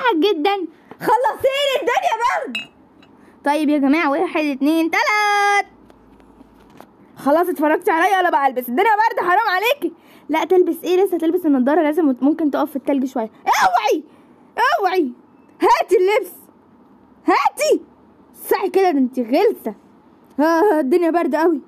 بسرعة جدا خلصيني الدنيا برد طيب يا جماعة واحد اتنين تلات خلاص اتفرجتي عليا ولا بقى البس الدنيا برد حرام عليكي لا تلبس ايه لسه تلبس النضارة لازم ممكن تقف في التلج شوية اوعي اوعي هاتي اللبس هاتي صحي كده ده انت غلسة آه الدنيا باردة قوي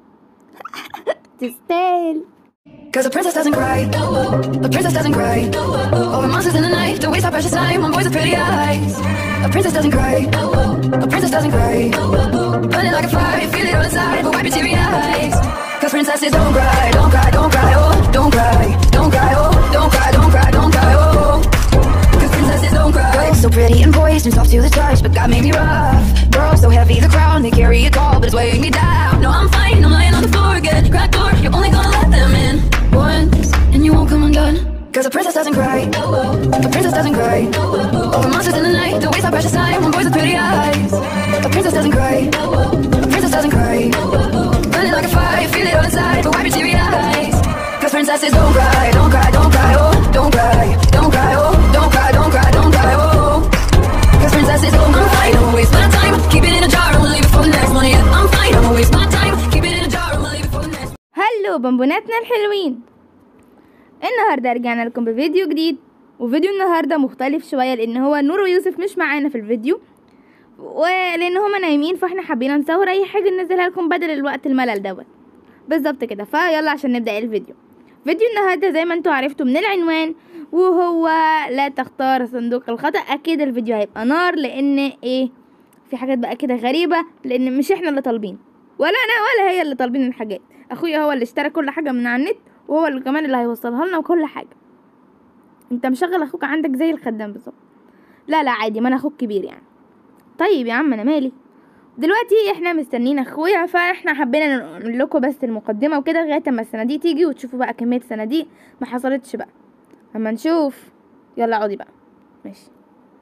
تستاهل Cause a princess doesn't cry. A princess doesn't cry. Over monsters in the night. Don't waste our precious time on boys with pretty eyes. A princess doesn't cry. A princess doesn't cry. Burning like a fire. Feel it all inside. But wipe your teary eyes. Cause princesses don't cry. Don't cry. Don't cry. Oh, don't cry. Don't cry. Oh, don't cry. Don't cry. Don't cry. Oh. Cause princesses don't cry. Girls so pretty and poised and soft to the touch. But God made me rough. Girls so heavy the crown. They carry it all. But it's weighing me down. No, I'm fine. I'm laying on the floor again. Crack door. You're only gonna let them in once. And you won't come undone. Cause a princess doesn't cry. A princess doesn't cry. Over monsters in the night. Don't waste our precious time on boys with pretty eyes. A princess doesn't cry. A princess doesn't cry. Burning like a fire. Feel it all inside. But wipe your teary eyes. Cause princesses don't cry. Don't cry. Don't cry. Oh, don't cry. Don't cry. Oh, don't cry. Don't cry. Don't cry. Oh. Cause princesses don't I'm fine. I'ma waste my time. Keep it in a jar. I'ma leave it for the next one. Yeah, I'm fine. I'ma waste my time. Keep it in a jar. I'ma leave it for the next هلو بونبوناتنا الحلوين النهاردة رجعنا لكم بفيديو جديد وفيديو النهاردة مختلف شوية لأن هو نور ويوسف مش معانا في الفيديو ولأن هما نايمين فاحنا حابين نصور أي حاجة ننزلها لكم بدل الوقت الملل دوت بالظبط كده فيلا عشان نبدأ الفيديو فيديو النهاردة زي ما انتوا عرفتوا من العنوان وهو لا تختار صندوق الخطأ أكيد الفيديو هيبقى نار لأن ايه في حاجات بقى كده غريبة لأن مش احنا اللي طالبين ولا أنا ولا هي اللي طالبين الحاجات أخويا هو اللي اشترى كل حاجة من على النت وهو اللي كمان اللي هيوصلها لنا وكل حاجة انت مشغل اخوك عندك زي الخدام بالظبط لا لا عادي ما انا اخوك كبير يعني طيب يا عم انا مالي دلوقتي احنا مستنيين اخويا فاحنا حبينا نقول لكم بس المقدمه وكده لغايه اما الصناديق تيجي وتشوفوا بقى كميه صناديق ما حصلتش بقى اما نشوف يلا اقعدي بقى ماشي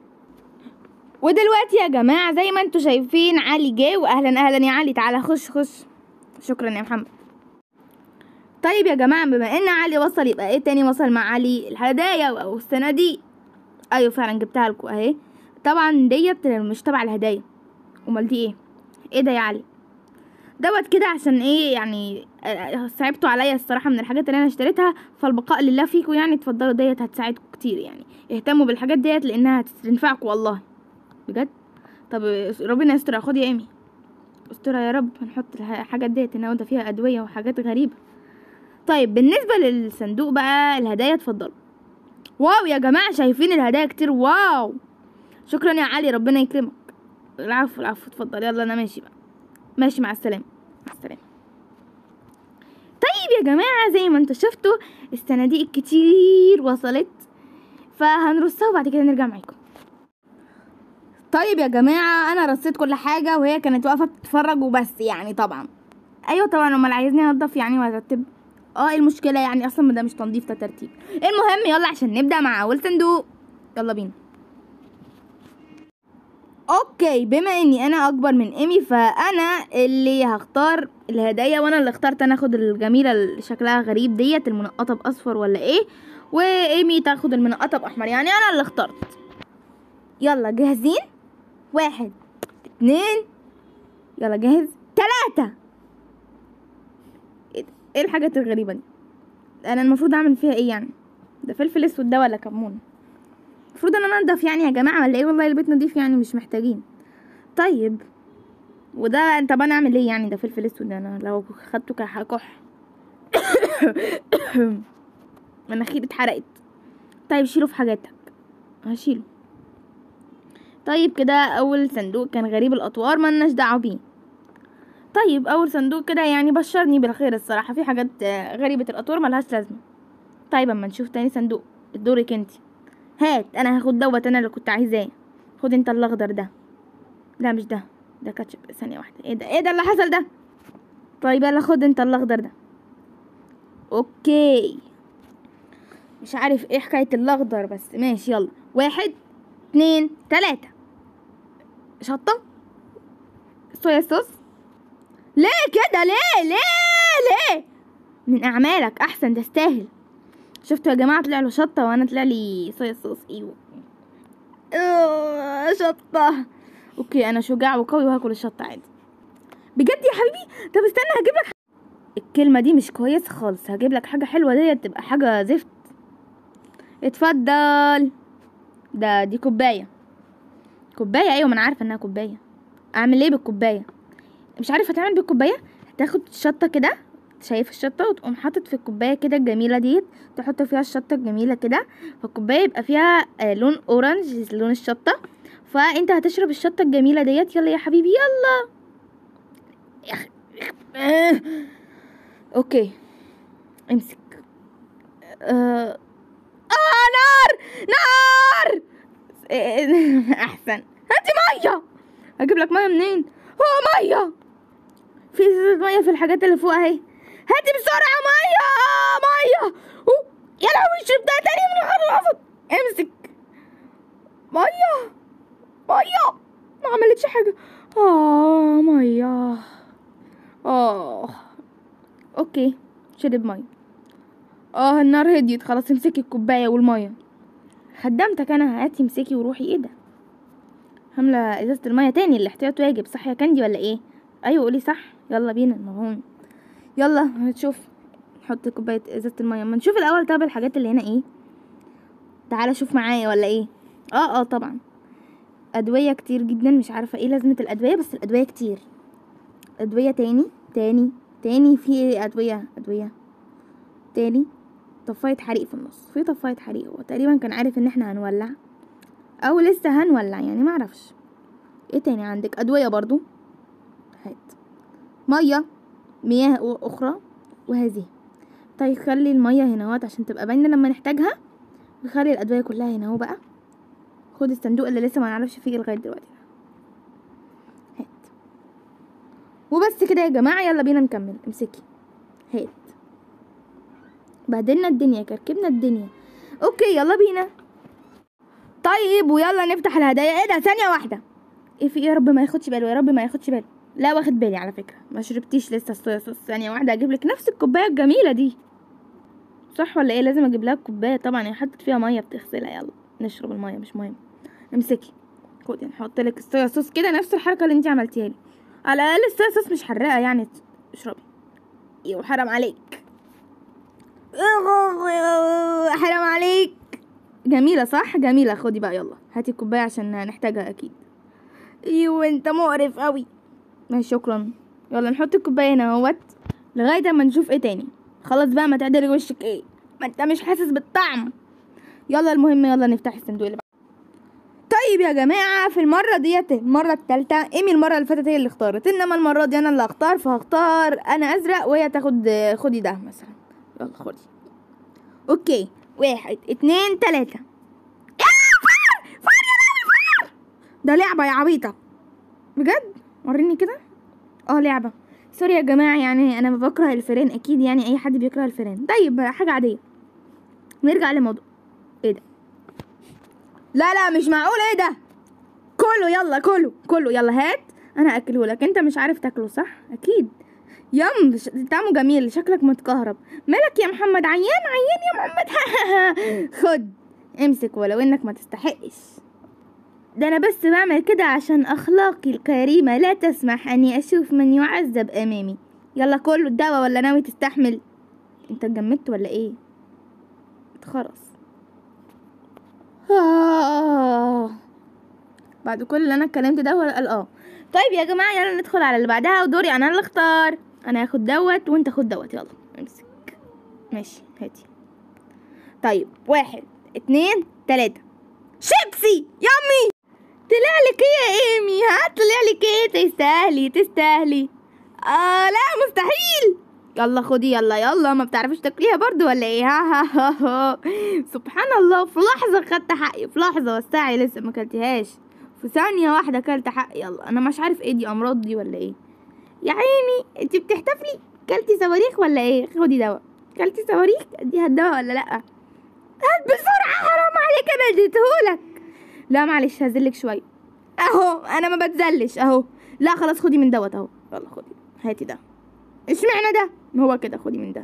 ودلوقتي يا جماعه زي ما انتوا شايفين علي جه واهلا اهلا يا علي تعالى خش خش شكرا يا محمد طيب يا جماعة بما ان علي وصل يبقى ايه تاني وصل مع علي الهدايا او الصناديق ايوه فعلا جبتها لكم اهي طبعا ديت مش تبع الهدايا امال دي ايه ايه ده يا علي دوت كده عشان ايه يعني آه، صعبتوا عليا الصراحة من الحاجات اللي انا اشتريتها فالبقاء لله فيكم يعني اتفضلوا ديت هتساعدكم كتير يعني اهتموا بالحاجات ديت لانها هتنفعكم والله بجد طب ربنا يستر خد يا ايمي استرها يا رب هنحط الحاجات ديت هنا وده فيها ادوية وحاجات غريبة طيب بالنسبة للصندوق بقى الهدايا اتفضلوا واو يا جماعة شايفين الهدايا كتير واو شكرا يا علي ربنا يكرمك العفو العفو اتفضل يلا انا ماشي بقى ماشي مع السلامة مع السلامة طيب يا جماعة زي ما انتوا شفتوا الصناديق كتير وصلت فهنرصها وبعد كده نرجع معاكم طيب يا جماعة انا رصيت كل حاجة وهي كانت واقفة بتتفرج وبس يعني طبعا ايوه طبعا امال عايزني انضف يعني وارتب اه إيه المشكله يعني اصلا ما ده مش تنظيف ده ترتيب المهم يلا عشان نبدا مع اول صندوق يلا بينا اوكي بما اني انا اكبر من ايمي فانا اللي هختار الهدايا وانا اللي اخترت انا اخد الجميله اللي شكلها غريب ديت المنقطه باصفر ولا ايه وايمي تاخد المنقطه باحمر يعني انا اللي اخترت يلا جاهزين واحد اتنين يلا جاهز تلاتة ايه ده؟ ايه الحاجات الغريبة دي انا المفروض اعمل فيها ايه يعني ده فلفل اسود ده ولا كمون المفروض ان انا انضف يعني يا جماعة ولا ايه والله البيت نضيف يعني مش محتاجين طيب وده طب انا اعمل ايه يعني ده فلفل اسود ده انا لو خدته كح كح مناخيري اتحرقت طيب شيله في حاجاتك هشيله طيب كده اول صندوق كان غريب الاطوار ملناش دعوه بيه طيب اول صندوق كده يعني بشرني بالخير الصراحه في حاجات آه، غريبه الاطوار ملهاش لازمه طيب اما نشوف تاني صندوق دورك انت هات انا هاخد دوت انا اللي كنت عايزاه خد انت الاخضر ده لا مش ده ده كاتشب ثانيه واحده ايه ده ايه ده اللي حصل ده طيب يلا خد انت الاخضر ده اوكي مش عارف ايه حكايه الاخضر بس ماشي يلا واحد اتنين تلاته شطه صويا صوص ليه كده ليه ليه ليه من اعمالك احسن تستاهل شفتوا يا جماعه طلع له شطه وانا طلع لي صويا صوص ايوه آه، شطة اوكي انا شجاع وقوي وهاكل الشطة عادي بجد يا حبيبي طب استنى هجيب لك الكلمة دي مش كويسة خالص هجيب لك حاجة حلوة ديت تبقى حاجة زفت اتفضل ده دي كوباية كوباية ايوه ما انا عارفة انها كوباية اعمل ايه بالكوباية مش عارف هتعمل بالكوباية هتاخد شطة كده شايف الشطة وتقوم حاطط في الكوباية كده الجميلة ديت تحط فيها الشطة الجميلة كده فالكوباية يبقى فيها آه، لون اورنج لون الشطة فانت هتشرب الشطة الجميلة ديت يلا يا حبيبي يلا يا أخي. آه. اوكي امسك آه. آه نار نار آه، احسن هاتي ميه اجيب لك ميه منين هو ميه في ازازه ميه في الحاجات اللي فوق اهي هاتي بسرعه ميه ميه أوه، يا لهوي شربتها تاني من غير الرفض امسك ميه ميه ما عملتش حاجه اه ميه اه اوكي شرب ميه اه النار هديت خلاص امسكي الكوبايه والميه خدمتك انا هاتي امسكي وروحي ايه ده حامله ازازه الميه تاني الاحتياط واجب صح يا كاندي ولا ايه ايوه قولي صح يلا بينا المهم يلا هتشوف نحط كوبايه ازازه الميه اما نشوف الاول طب الحاجات اللي هنا ايه تعالى شوف معايا ولا ايه اه اه طبعا ادويه كتير جدا مش عارفه ايه لازمه الادويه بس الادويه كتير ادويه تاني تاني تاني في ايه ادويه ادويه تاني طفايه حريق في النص في طفايه حريق هو تقريبا كان عارف ان احنا هنولع او لسه هنولع يعني ما اعرفش ايه تاني عندك ادويه برضو هات ميه مياه و- اخرى وهذه طيب خلي الميه هنا اهوت عشان تبقى باينه لما نحتاجها وخلي الادويه كلها هنا اهو بقى خد الصندوق اللي لسه ما نعرفش فيه إيه لغايه دلوقتي هات وبس كده يا جماعه يلا بينا نكمل امسكي هات بهدلنا الدنيا كركبنا الدنيا اوكي يلا بينا طيب ويلا نفتح الهدايا ايه ده ثانيه واحده ايه في ايه يا رب ما ياخدش باله يا رب ما ياخدش باله لا واخد بالي على فكره ما شربتيش لسه الصويا صوص ثانيه واحده اجيب لك نفس الكوبايه الجميله دي صح ولا ايه لازم اجيب لها كوبايه طبعا هي حطت فيها ميه بتغسلها يلا نشرب الميه مش مهم امسكي خدي نحط لك الصويا صوص كده نفس الحركه اللي انت عملتيها لي على الاقل الصويا صوص مش حراقه يعني اشربي ايوه حرام عليك حرام عليك جميلة صح جميلة خدي بقى يلا هاتي الكوباية عشان نحتاجها أكيد ايوه انت مقرف قوي ماشي شكرا يلا نحط الكوباية هنا اهوت لغاية اما نشوف ايه تاني خلاص بقى ما تعدلي وشك ايه ما انت مش حاسس بالطعم يلا المهم يلا نفتح الصندوق اللي بعده طيب يا جماعة في المرة ديت المرة التالتة ايمي المرة اللي فاتت هي اللي اختارت انما المرة دي انا اللي هختار فهختار انا ازرق وهي تاخد خدي ده مثلا يلا خدي اوكي واحد اتنين تلاتة آه، فار فار يا لهوي فار ده لعبة يا عبيطة بجد وريني كده اه لعبة سوري يا جماعة يعني انا بكره الفيران اكيد يعني اي حد بيكره الفيران طيب حاجة عادية نرجع للموضوع ايه ده لا لا مش معقول ايه ده كله يلا كله كله يلا هات انا اكله لك انت مش عارف تاكله صح اكيد يم ش- طعمه جميل شكلك متكهرب مالك يا محمد عيان عيان يا محمد خد امسك ولو انك ما تستحقش ده انا بس بعمل كده عشان اخلاقي الكريمة لا تسمح اني اشوف من يعذب امامي يلا كله الدواء ولا ناوي تستحمل انت اتجمدت ولا ايه اتخرس آه. بعد كل اللي انا اتكلمت ده ولا قال اه طيب يا جماعه يلا ندخل على اللي بعدها ودوري انا اللي اختار انا هاخد دوت وانت خد دوت يلا امسك ماشي هاتي طيب واحد اتنين تلاتة شيبسي يامي طلع لك ايه يا ايمي ها طلع لك ايه تستاهلي تستاهلي اه لا مستحيل يلا خدي يلا يلا ما بتعرفيش تاكليها برضو ولا ايه ها ها ها ها سبحان الله في لحظة خدت حقي في لحظة وسعي لسه ما كلتهاش في ثانية واحدة كلت حقي يلا انا مش عارف ايه دي امراض دي ولا ايه يا عيني انت بتحتفلي كلتي صواريخ ولا ايه خدي دواء كلتي صواريخ اديها الدواء ولا لا هات بسرعة حرام عليك انا اديتهولك لا معلش هزلك شوية اهو انا ما بتزلش اهو لا خلاص خدي من دوت اهو يلا خدي هاتي ده اشمعنى ده ما هو كده خدي من ده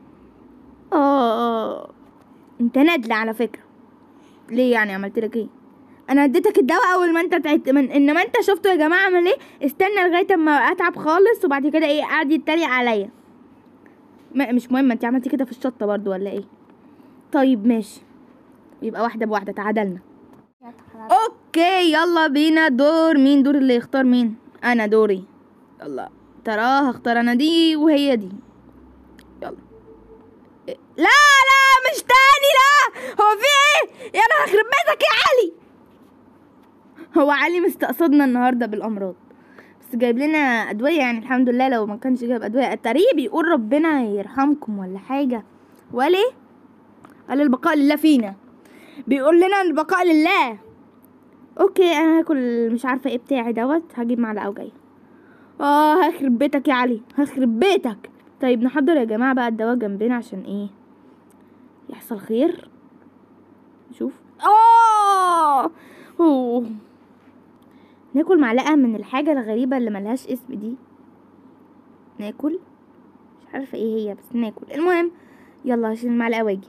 اه انت نادلة على فكرة ليه يعني عملت لك ايه انا اديتك الدواء اول ما انت تعبت من انما انت شفتوا يا جماعه اعمل ايه استنى لغايه اما اتعب خالص وبعد كده ايه قعد يتريق عليا ما مش مهم انت عملتي كده في الشطه برضو ولا ايه طيب ماشي يبقى واحده بواحده تعادلنا اوكي يلا بينا دور مين دور اللي يختار مين انا دوري يلا ترى هختار انا دي وهي دي يلا إيه؟ لا لا مش تاني لا هو في ايه يا انا هخرب بيتك يا علي هو علي مستقصدنا النهارده بالامراض بس جايب لنا ادويه يعني الحمد لله لو ما كانش جايب ادويه التاريخ بيقول ربنا يرحمكم ولا حاجه وليه قال البقاء لله فينا بيقول لنا البقاء لله اوكي انا هاكل مش عارفه ايه بتاعي دوت هجيب معلقه وجايه اه هخرب بيتك يا علي هخرب بيتك طيب نحضر يا جماعه بقى الدواء جنبنا عشان ايه يحصل خير نشوف اه أوه. ناكل معلقه من الحاجه الغريبه اللي ملهاش اسم دي ناكل مش عارفه ايه هي بس ناكل المهم يلا هشيل المعلقه واجي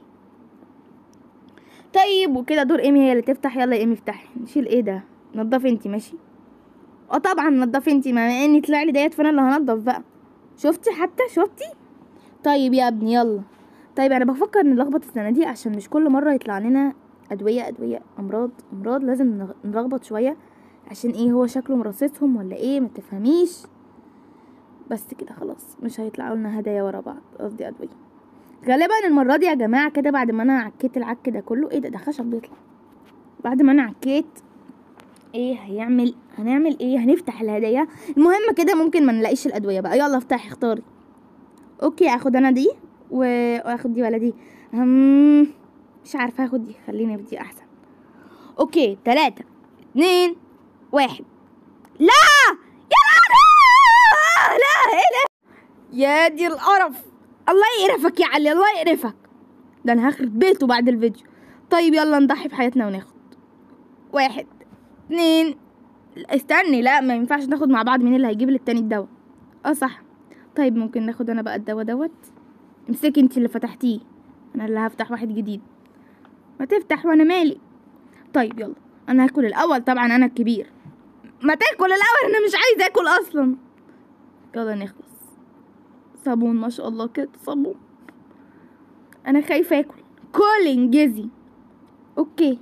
طيب وكده دور ايمي هي اللي تفتح يلا يا ايمي افتحي نشيل ايه ده نضفي انتي ماشي اه طبعا نضفي انتي ما اني طلع لي ديت فانا اللي هنضف بقى شفتي حتى شفتي طيب يا ابني يلا طيب انا بفكر نلخبط الصناديق عشان مش كل مره يطلع لنا ادويه ادويه امراض امراض لازم نغ- نلخبط شويه عشان ايه هو شكله مرصصهم ولا ايه ما تفهميش بس كده خلاص مش هيطلعوا لنا هدايا ورا بعض قصدي ادويه غالبا المره دي يا جماعه كده بعد ما انا عكيت العك ده كله ايه ده ده خشب بيطلع بعد ما انا عكيت ايه هيعمل هنعمل ايه هنفتح الهدايا المهم كده ممكن ما نلاقيش الادويه بقى يلا افتحي اختاري اوكي اخد انا دي و- واخد دي ولا دي هم مش عارفه اخد دي خليني في دي احسن اوكي تلاتة اتنين واحد لا يا لا لا ايه ده يا دي القرف الله يقرفك يا علي الله يقرفك ده انا هخرب بيته بعد الفيديو طيب يلا نضحي بحياتنا وناخد واحد اتنين استني لا ما ينفعش ناخد مع بعض مين اللي هيجيب للتاني الدواء اه صح طيب ممكن ناخد انا بقى الدواء دوت امسكي انتي اللي فتحتيه انا اللي هفتح واحد جديد ما تفتح وانا مالي طيب يلا انا هاكل الاول طبعا انا الكبير ما تاكل الاول انا مش عايزه اكل اصلا يلا نخلص صابون ما شاء الله كده صابون انا خايفه اكل كل انجزي اوكي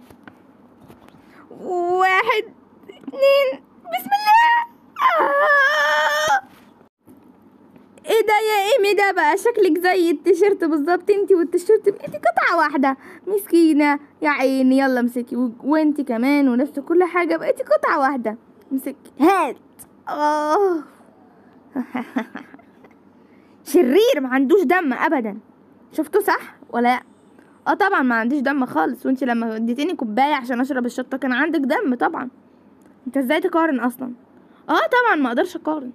واحد اتنين بسم الله آه. ايه ده يا ايمي ده بقى شكلك زي التيشيرت بالظبط انتي والتيشيرت انتي قطعة واحدة مسكينة يا عيني يلا امسكي و- وانتي كمان ونفس كل حاجة بقيتي قطعة واحدة امسكي هات اه شرير ما عندوش دم ابدا شفتوا صح ولا لا اه طبعا ما عنديش دم خالص وانتي لما اديتيني كوبايه عشان اشرب الشطه كان عندك دم طبعا انت ازاي تقارن اصلا اه طبعا ما اقدرش اقارن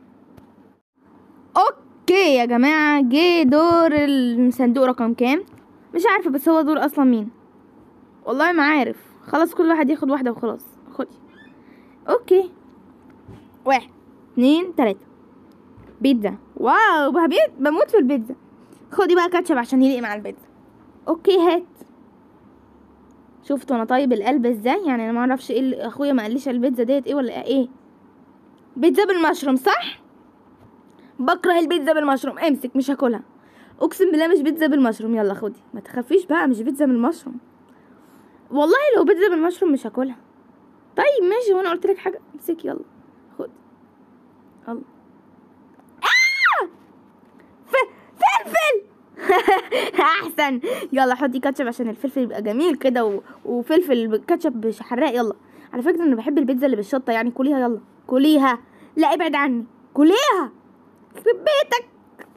اوكي يا جماعه جه دور الصندوق رقم كام مش عارفه بس هو دور اصلا مين والله ما عارف خلاص كل واحد ياخد واحده وخلاص خدي اوكي واحد اتنين تلاته بيتزا واو بهبيت بموت في البيتزا خدي بقى كاتشب عشان يليق مع البيتزا اوكي هات شفتوا انا طيب القلب ازاي يعني انا ما اعرفش ايه اللي اخويا ما قاليش البيتزا ديت ايه ولا ايه بيتزا بالمشروم صح بكره البيتزا بالمشروم امسك مش هاكلها اقسم بالله مش بيتزا بالمشروم يلا خدي ما تخافيش بقى مش بيتزا بالمشروم والله لو بيتزا بالمشروم مش هاكلها طيب ماشي وانا قلت لك حاجه امسكي يلا خدي يلا آه! ف- فلفل احسن يلا حطي كاتشب عشان الفلفل يبقى جميل كده و... وفلفل كاتشب مش حراق يلا على فكره انا بحب البيتزا اللي بالشطه يعني كليها يلا كليها لا ابعد عني كليها يخرب بيتك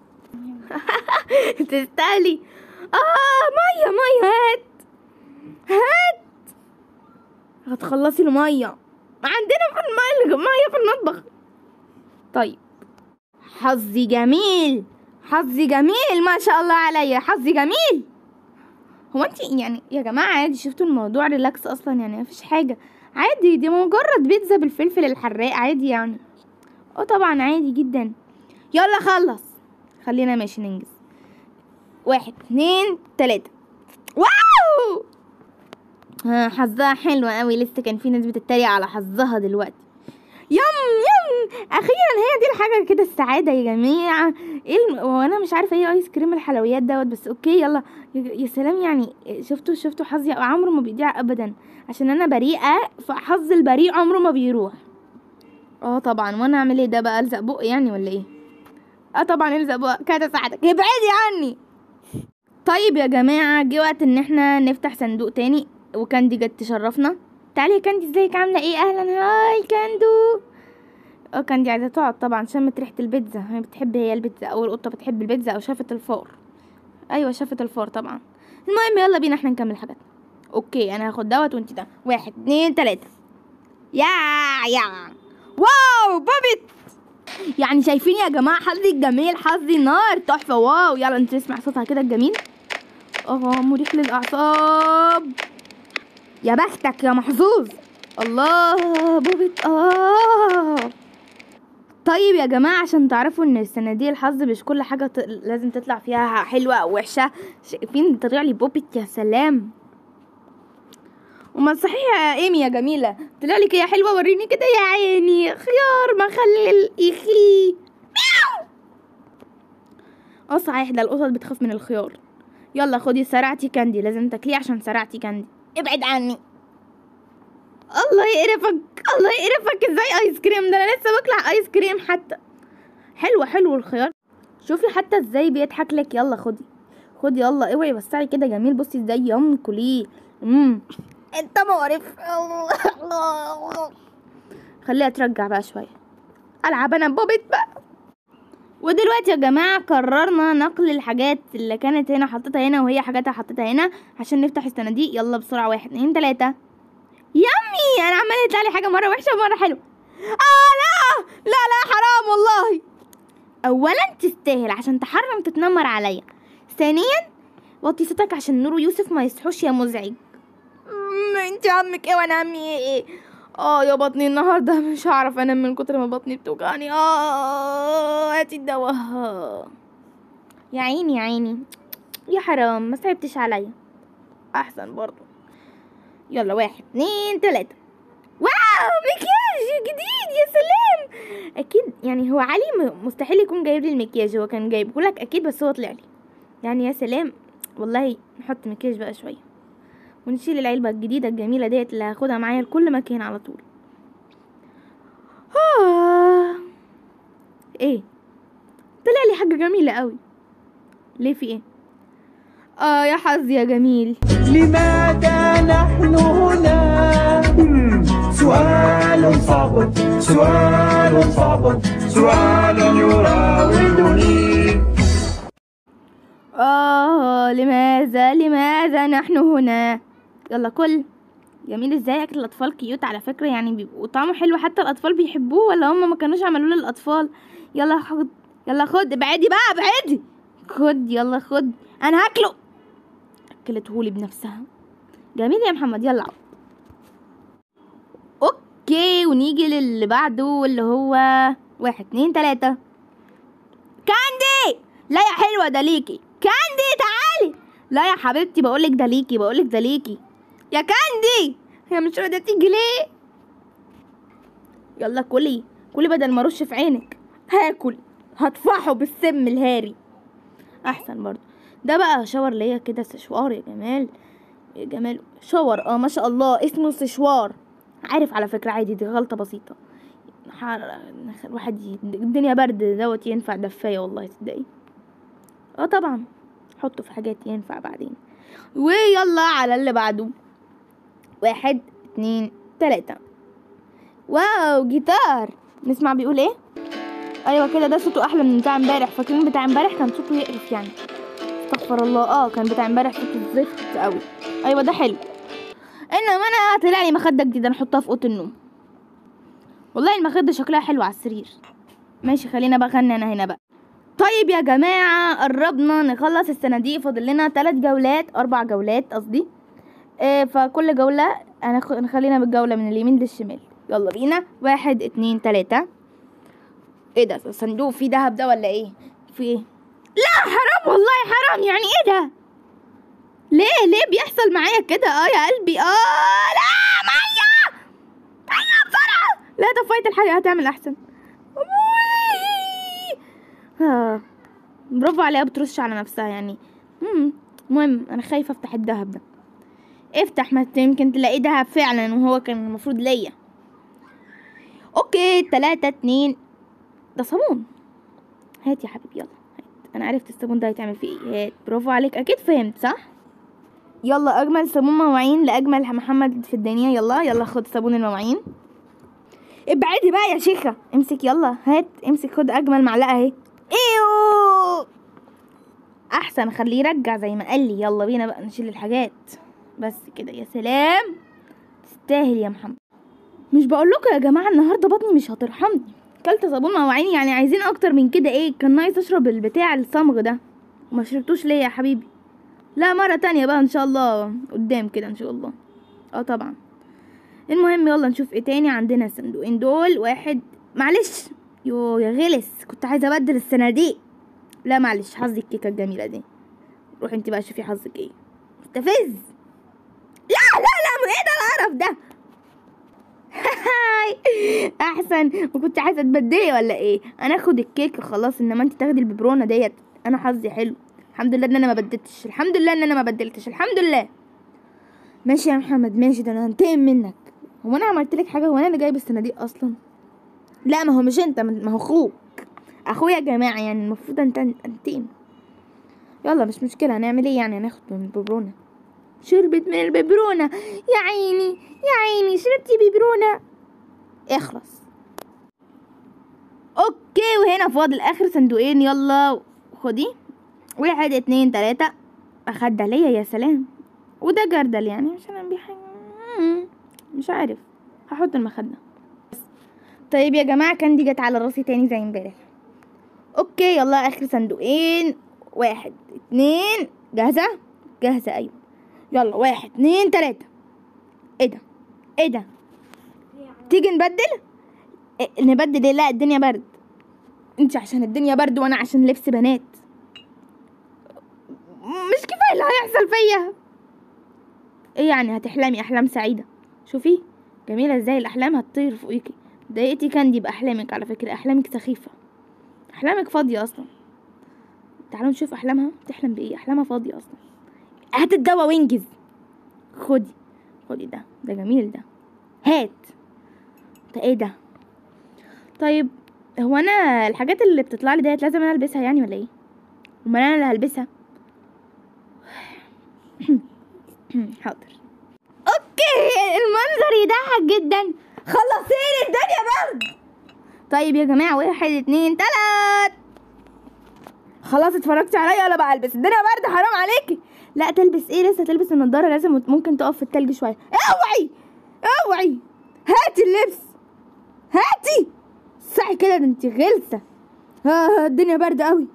تستاهلي اه ميه ميه هات هات هتخلصي الميه ما عندنا في الميه ميه في المطبخ طيب حظي جميل حظي جميل ما شاء الله عليا حظي جميل هو انت يعني يا جماعه عادي شفتوا الموضوع ريلاكس اصلا يعني مفيش حاجه عادي دي مجرد بيتزا بالفلفل الحراق عادي يعني اه طبعا عادي جدا يلا خلص خلينا ماشي ننجز واحد اتنين تلاتة واو ها حظها حلو قوي لسه كان في ناس بتتريق على حظها دلوقتي يم يم اخيرا هي دي الحاجه كده السعاده يا جماعه ايه الم... وانا مش عارفه ايه ايس كريم الحلويات دوت بس اوكي يلا يا يا سلام يعني شفتوا شفتوا حظي عمره ما بيضيع ابدا عشان انا بريئه فحظ البريء عمره ما بيروح اه طبعا وانا اعمل ايه ده بقى الزق بق يعني ولا ايه اه طبعا الزق بق كده ساعتك ابعدي عني طيب يا جماعه جه وقت ان احنا نفتح صندوق تاني وكاندي جت تشرفنا تعالي يا كاندي ازيك عامله ايه اهلا هاي كاندو اه كاندي عايزه تقعد طبعا شمت ريحه البيتزا هي بتحب هي البيتزا او القطه بتحب البيتزا او شافت الفار ايوه شافت الفار طبعا المهم يلا بينا احنا نكمل حاجاتنا اوكي انا هاخد دوت وانت ده واحد اتنين تلاته يا يا واو بابت يعني شايفين يا جماعه حظي الجميل حظي نار تحفه واو يلا انت تسمع صوتها كده الجميل اه مريح للاعصاب يا بختك يا محظوظ الله بابت اه طيب يا جماعة عشان تعرفوا ان الصناديق الحظ مش كل حاجة ت... لازم تطلع فيها حلوة او وحشة شايفين طلع لي بوبت يا سلام وما صحيح يا ايمي يا جميلة طلع لك يا حلوة وريني كده يا عيني خيار مخلل اخي مياو اه صحيح ده القطط بتخاف من الخيار يلا خدي سرعتي كاندي لازم تاكليه عشان سرعتي كاندي ابعد عني الله يقرفك الله يقرفك ازاي ايس كريم ده انا لسه باكل ايس كريم حتى حلو حلو الخيار شوفي حتى ازاي بيضحك لك يلا خدي خدي يلا اوعي وسعي كده جميل بصي ازاي يم كليه امم انت مقرف خليها ترجع بقى شويه العب انا بوبت بقى ودلوقتي يا جماعة قررنا نقل الحاجات اللي كانت هنا حطيتها هنا وهي حاجاتها حطيتها هنا عشان نفتح الصناديق يلا بسرعة واحد اتنين تلاتة يامي انا عمال يطلع لي حاجة مرة وحشة ومرة حلوة اه لا لا لا حرام والله اولا تستاهل عشان تحرم تتنمر عليا ثانيا وطي صوتك عشان نور ويوسف ما يصحوش يا مزعج أمم، انت عمك ايه وانا عمي ايه اه يا بطني النهارده مش هعرف انام من كتر ما بطني بتوجعني اه هاتي الدواء يا عيني يا عيني يا حرام ما صعبتش عليا احسن برضو يلا واحد اتنين تلاتة واو مكياج جديد يا سلام اكيد يعني هو علي م- مستحيل يكون جايب لي المكياج هو كان جايبه لك اكيد بس هو طلع لي يعني يا سلام والله نحط مكياج بقى شويه ونشيل العلبة الجديدة الجميلة ديت اللي هاخدها معايا لكل مكان على طول آه. ايه طلع لي حاجة جميلة قوي ليه في ايه اه يا حظ يا جميل لماذا نحن هنا؟ مم، سؤال صعب سؤال صعب سؤال يراودني آه لماذا لماذا نحن هنا يلا كل جميل ازاي اكل الاطفال كيوت على فكرة يعني بيبقوا طعمه حلو حتى الاطفال بيحبوه ولا هم ما كانوش عملوه للاطفال يلا خد يلا خد ابعدي بقى ابعدي خد يلا خد انا هاكله اكلتهولي بنفسها جميل يا محمد يلا عود. اوكي ونيجي للي بعده اللي هو واحد اتنين تلاتة كاندي لا يا حلوة ده ليكي كاندي تعالي لا يا حبيبتي بقولك ده ليكي بقولك ده ليكي يا كاندي هي مش راضية تيجي ليه يلا كلي كلي بدل ما ارش في عينك هاكل هطفحه بالسم الهاري احسن برضه ده بقى شاور ليا كده سشوار يا جمال يا جمال شاور اه ما شاء الله اسمه سشوار عارف على فكرة عادي دي غلطة بسيطة حر... الواحد ي... الدنيا برد دوت ينفع دفاية والله تصدقي اه طبعا حطه في حاجات ينفع بعدين ويلا على اللي بعده واحد اتنين تلاتة واو جيتار نسمع بيقول ايه ايوه كده ده صوته احلى من بتاع امبارح فاكرين بتاع امبارح كان صوته يقرف يعني استغفر الله اه كان بتاع امبارح صوته زفت قوي ايوه ده حلو انما انا طلع لي مخده جديده نحطها في اوضه النوم والله المخده شكلها حلو على السرير ماشي خلينا بقى غني انا هنا بقى طيب يا جماعة قربنا نخلص الصناديق فاضل لنا تلات جولات أربع جولات قصدي آه فكل جولة هنخ- نخلينا بالجولة من اليمين للشمال يلا بينا واحد اتنين تلاتة ايه ده الصندوق فيه دهب ده ولا ايه في ايه لا حرام والله حرام يعني ايه ده ليه ليه بيحصل معايا كده اه يا قلبي اه لا ميه ميه بسرعه لا طفيت الحريقه هتعمل احسن آه. برافو عليها بترش على نفسها يعني مم. المهم انا خايفه افتح الدهب ده افتح ما ت- يمكن تلاقيه دهب فعلا وهو كان المفروض ليا اوكي تلاتة اتنين ده صابون هات يا حبيبي يلا هات انا عرفت الصابون ده هيتعمل فيه ايه هات برافو عليك اكيد فهمت صح يلا اجمل صابون مواعين لاجمل محمد في الدنيا يلا يلا خد صابون المواعين ابعدي بقى يا شيخة امسك يلا هات امسك خد اجمل معلقة اهي ايوه احسن خليه يرجع زي ما قال لي يلا بينا بقى نشيل الحاجات بس كده يا سلام تستاهل يا محمد مش بقول لكم يا جماعه النهارده بطني مش هترحمني كلت صابون مواعين يعني عايزين اكتر من كده ايه كان ناقص اشرب البتاع الصمغ ده وما شربتوش ليه يا حبيبي لا مرة تانية بقى ان شاء الله قدام كده ان شاء الله اه طبعا المهم يلا نشوف ايه تاني عندنا الصندوقين دول واحد معلش يو يا غلس كنت عايزه ابدل الصناديق لا معلش حظي الكيكه الجميله دي روحي انت بقى شوفي حظك ايه مستفز لا لا لا ايه ده القرف ده هاي احسن وكنت عايزه تبدلي ولا ايه انا اخد الكيكه خلاص انما انت تاخدي الببرونه ديت انا حظي حلو الحمد لله ان انا ما بدلتش الحمد لله ان انا ما بدلتش الحمد لله ماشي يا محمد ماشي ده انا هنتقم منك هو انا عملت لك حاجه هو انا اللي جايب الصناديق اصلا لا ما هو مش انت ما هو اخوك اخويا يا جماعه يعني المفروض انت انتقم يلا مش مشكله هنعمل ايه يعني هناخد من الببرونه شربت من الببرونه يا عيني يا عيني شربتي ببرونه اخلص اوكي وهنا فاضل اخر صندوقين يلا خدي واحد اتنين تلاتة اخد ليا يا سلام وده جردل يعني عشان انا بيحاجة مش عارف هحط المخدة طيب يا جماعة كاندي جت على راسي تاني زي امبارح اوكي يلا اخر صندوقين واحد اتنين جاهزة جاهزة ايوه يلا واحد اتنين تلاتة ايه ده ايه ده تيجي نبدل إيه نبدل ايه لا الدنيا برد انت عشان الدنيا برد وانا عشان لبس بنات مش كفايه اللي هيحصل فيا ايه يعني هتحلمي احلام سعيده شوفي جميله ازاي الاحلام هتطير فوقيكي ضايقتي كاندي باحلامك على فكره احلامك سخيفه احلامك فاضيه اصلا تعالوا نشوف احلامها تحلم بايه احلامها فاضيه اصلا هات الدواء وانجز خدي خدي ده ده جميل ده هات ده ايه ده طيب هو انا الحاجات اللي بتطلع لي ديت لازم انا البسها يعني ولا ايه امال انا اللي هلبسها حاضر اوكي المنظر يضحك جدا خلصيني الدنيا برد طيب يا جماعه واحد اتنين تلات خلاص اتفرجتي عليا ولا بقى البس الدنيا برد حرام عليكي لا تلبس ايه لسه تلبس النضاره لازم ممكن تقف في التلج شويه اوعي اوعي هاتي اللبس هاتي صحي كده ده انت غلسه آه الدنيا برد قوي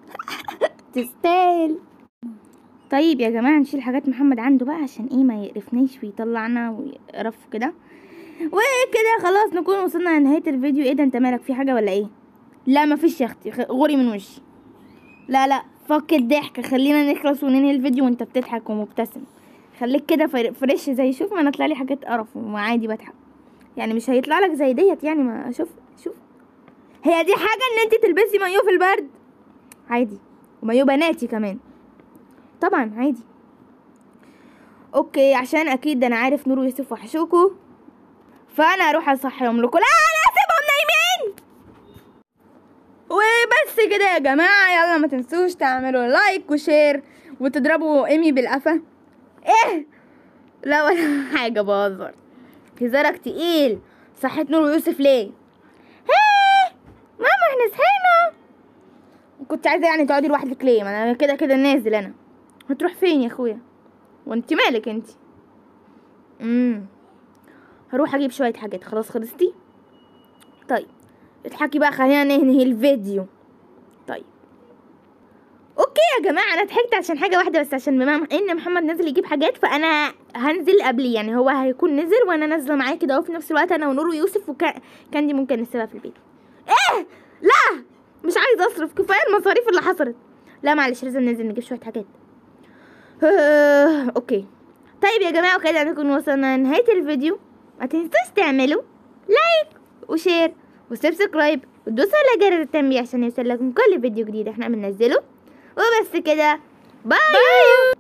تستاهل طيب يا جماعه نشيل حاجات محمد عنده بقى عشان ايه ما يقرفنيش ويطلعنا ويقرف كده وكده خلاص نكون وصلنا لنهايه الفيديو ايه ده انت مالك في حاجه ولا ايه لا مفيش يا اختي خ- غوري من وشي لا لا فك الضحك خلينا نخلص وننهي الفيديو وانت بتضحك ومبتسم خليك كده فر- فريش زي شوف ما انا طلع لي حاجات قرف وعادي بضحك يعني مش هيطلع لك زي ديت يعني ما شوف شوف هي دي حاجه ان انت تلبسي مايو في البرد عادي ومايو بناتي كمان طبعا عادي اوكي عشان اكيد انا عارف نور ويوسف وحشوكوا فانا اروح اصحيهم لكم لا لا سيبهم نايمين وبس كده يا جماعه يلا ما تنسوش تعملوا لايك وشير وتضربوا ايمي بالقفا ايه لا ولا حاجه بهزر هزارك تقيل صحيت نور ويوسف ليه هيه ماما احنا صحينا كنت عايزه يعني تقعدي لوحدك ليه ما انا كده كده نازل انا هتروح فين يا اخويا وانت مالك انت امم هروح اجيب شويه حاجات خلاص خلصتي طيب اضحكي بقى خلينا ننهي الفيديو طيب اوكي يا جماعه انا ضحكت عشان حاجه واحده بس عشان بما ان محمد نازل يجيب حاجات فانا هنزل قبليه يعني هو هيكون نزل وانا نازله معاه كده وفي نفس الوقت انا ونور ويوسف وكاندي ممكن نسيبها في البيت ايه لا مش عايزه اصرف كفايه المصاريف اللي حصلت لا معلش لازم ننزل نجيب شويه حاجات اوكي طيب يا جماعه وكده نكون وصلنا لنهايه الفيديو ما تنسوش تعملوا لايك وشير وسبسكرايب وتدوسوا على جرس التنبيه عشان يوصل لكم كل فيديو جديد احنا بننزله وبس كده باي, باي.